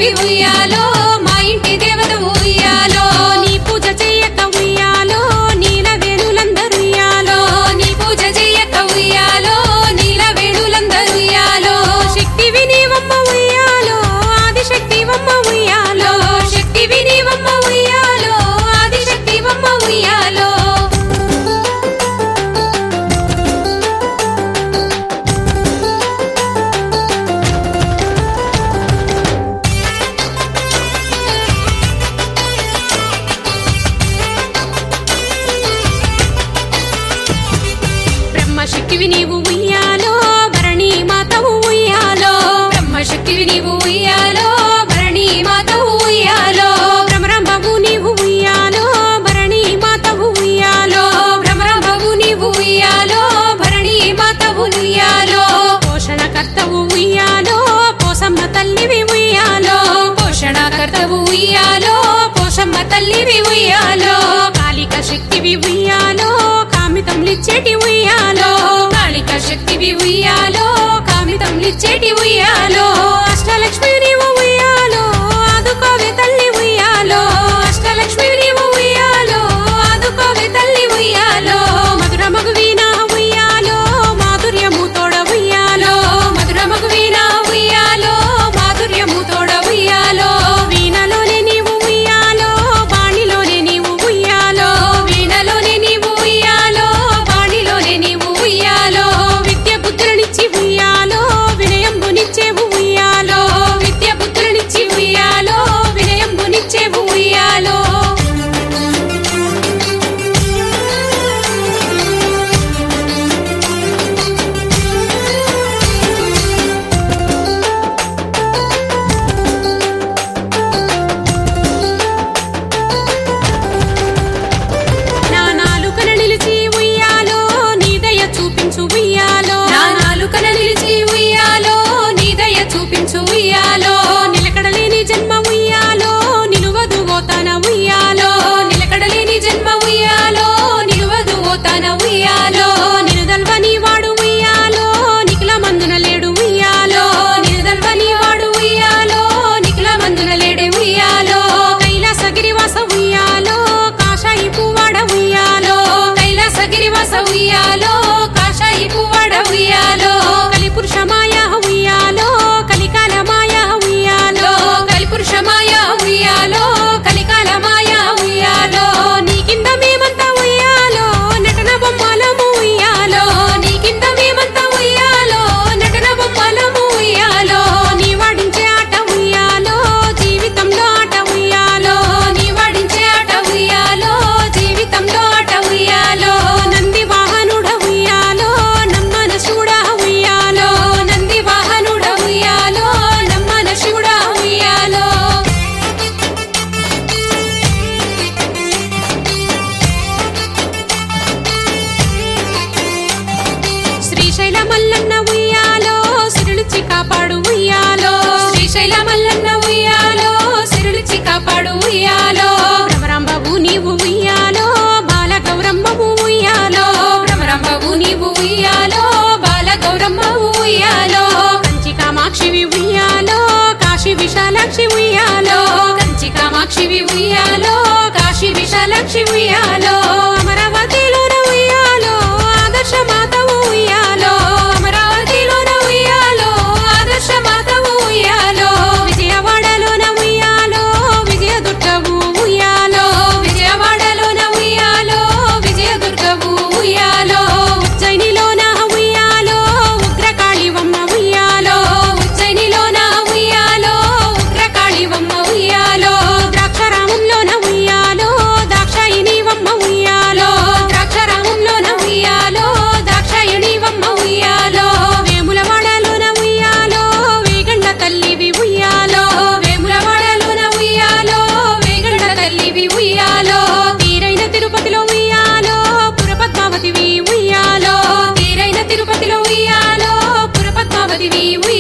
తల్లివి ఉయ్యాలో మా ఇంటి దేవత ఉయ్యాలో నీ పూజ చెయ్యక ఉయ్యాలో నీల వేణులందరూ ఉయ్యాలో నీ పూజ చెయ్యక ఉయ్యాలో నీల వేణులందరూ ఉయ్యాలో శక్తివి నీవమ్మ ఉయ్యాలో ఆదిశక్తివమ్మ ఉయ్యాలో శక్తివి నీవమ్మ ఉయ్యాలో ఆదిశక్తివమ్మ ఉయ్యాలో బ్రహ్మశక్తివి నీవు ఉయ్యాలో భరణి మాతవు ఉయ్యాలో బ్రహ్మశక్తివి నీవు ఉయ్యాలో భరణి మాతవు ఉయ్యాలో భ్రమరంభవు నీవు ఉయ్యాలో భరణి మాతవు ఉయ్యాలో భ్రమరంభవు నీవు ఉయ్యాలో భరణి మాతవు ఉయ్యాలో పోషణకర్తవు ఉయ్యాలో పోసమ్మ తల్లివి ఉయ్యాలో పోషణకర్తవు ఉయ్యాలో పోషమ్మ తల్లివి ఉయ్యాలో కాళిక శక్తివి ఉయ్యాలో కామితం లిచ్చేటి ఉయ్యాలో కాళిక శక్తివి ఉయ్యాలో కామితం లిచ్చేటి ఉయ్యాలో అష్టలక్ష్మి నీవు ఉయ్యాలో ఆదుకోవే తల్లి ఉయ్యాలో అష్టలక్ష్మి నీవు ఉయ్యాలో ఆదుకోవే తల్లి ఉయ్యాలో మధుర మగువీనా ఉయ్యాలో మాధుర్యము తోడ ఉయ్యాలో మధుర మగువీనా ఉయ్యాలో మాధుర్యము తోడ ఉయ్యాలో వీణలోనే నీవు ఉయ్యాలో బాణిలోనే నీవు ఉయ్యాలో వీణలోనే నీవు ఉయ్యాలో బాణిలోనే నీవు ఉయ్యాలో విద్య బుద్ధులనిచ్చి ఉయ్యాలో వినయంబునిచ్చేవు ఉయ్యాలో విద్య బుద్ధులనిచ్చి ఉయ్యాలో వినయంబునిచ్చేవు ఉయ్యాలో నా నాలుకన నిలిచి ఉయ్యాలో నీ దయ చూపించు ఉయ్యాలో నా నాలుకన నిలిచి ఉయ్యాలో నీ దయ చూపించు ఉయ్యాలో నిలకడలేని జన్మ ఉయ్యాలో నిలువదు ఓతన ఉయ్యాలో నిలకడలేని జన్మ ఉయ్యాలో నిలువదు ఓతన ఉయ్యాలో నిరుదల్వని వాడు ఉయ్యాలో నిఖిల మందున లేడు ఉయ్యాలో నిరుదల్వని వాడు ఉయ్యాలో నిఖిల మందున లేడే ఉయ్యాలో కైలాసగిరివాస ఉయ్యాలో కాషాయి పువ్వాడ ఉయ్యాలో కైలాసగిరివాస ఉయ్యాలో కాషాయి పువ్వాడ ఉయ్యాలో కలిపురుష మాయ ఉయ్యాలో కలికాల మాయ ఉయ్యాలో కలిపురుష మాయ ఉయ్యాలో కలికాల మాయ ఉయ్యాలో నీ కింద మేమంతా ఉయ్యాలో నటన బొమ్మలము ఉయ్యాలో నీ కింద మేమంతా ఉయ్యాలో నటన బొమ్మలము ఉయ్యాలో నీ వాడించే ఆట ఉయ్యాలో జీవితంలో ఆట ఉయ్యాలో నీ వాడించే ఆట ఉయ్యాలో జీవితంలో ఆట ఉయ్యాలో నంది వాహనుడ ఉయ్యాలో నమ్మన శివుడ ఉయ్యాలో నంది వాహనుడ ఉయ్యాలో నమ్మన శివుడ ఉయ్యాలో శ్రీశైల మల్లన్న ఉయ్యాలో సిరులిచి కాపాడు ఉయ్యాలో శ్రీశైల మల్లన్న ఉయ్యాలో సిరులిచి కాపాడు ఉయ్యాలో భ్రమరాంబవు నీవు ఉయ్యాలో బాల గౌరమ్మవు ఉయ్యాలో భ్రమరాంబవు నీవు ఉయ్యాలో బాల గౌరమ్మవు ఉయ్యాలో కంచి కామాక్షివి ఉయ్యాలో కాశీ విశాలాక్షి ఉయ్యాలో కంచి కామాక్షివి ఉయ్యాలో కాశీ విశాలాక్షి ఉయ్యాలో అమరావతిలోన ఉయ్యాలో ఆదర్శ మాతవు ఉయ్యాలో అమరావతిలోన ఉయ్యాలో ఆదర్శ మాతవు ఉయ్యాలో విజయవాడలోన ఉయ్యాలో విజయ దుర్గవు ఉయ్యాలో విజయవాడలోన ఉయ్యాలో విజయ దుర్గవు ఉయ్యాలో ఉజ్జయినిలోన ఉయ్యాలో ఉగ్రకాళివమ్మ ఉయ్యాలో ఉజ్జయినిలోన ఉయ్యాలో ఉగ్రకాళివమ్మ ఉయ్యాలో ద్రాక్షారామంలోన ఉయ్యాలో దాక్షాయినివమ్మ ఉయ్యాలో ద్రాక్షారామంలోన ఉయ్యాలో దాక్షాయినివమ్మ ఉయ్యాలో వేములవాడలోన ఉయ్యాలో వేగండ తల్లివి ఉయ్యాలో వేములవాడలోన ఉయ్యాలో వేగండ తల్లివి ఉయ్యాలో తీరైన తిరుపతిలో ఉయ్యాలో పురపద్మావతివి ఉయ్యాలో తీరైన తిరుపతిలో ఉయ్యాలో పురపద్మావతివి ఉయ్యాలో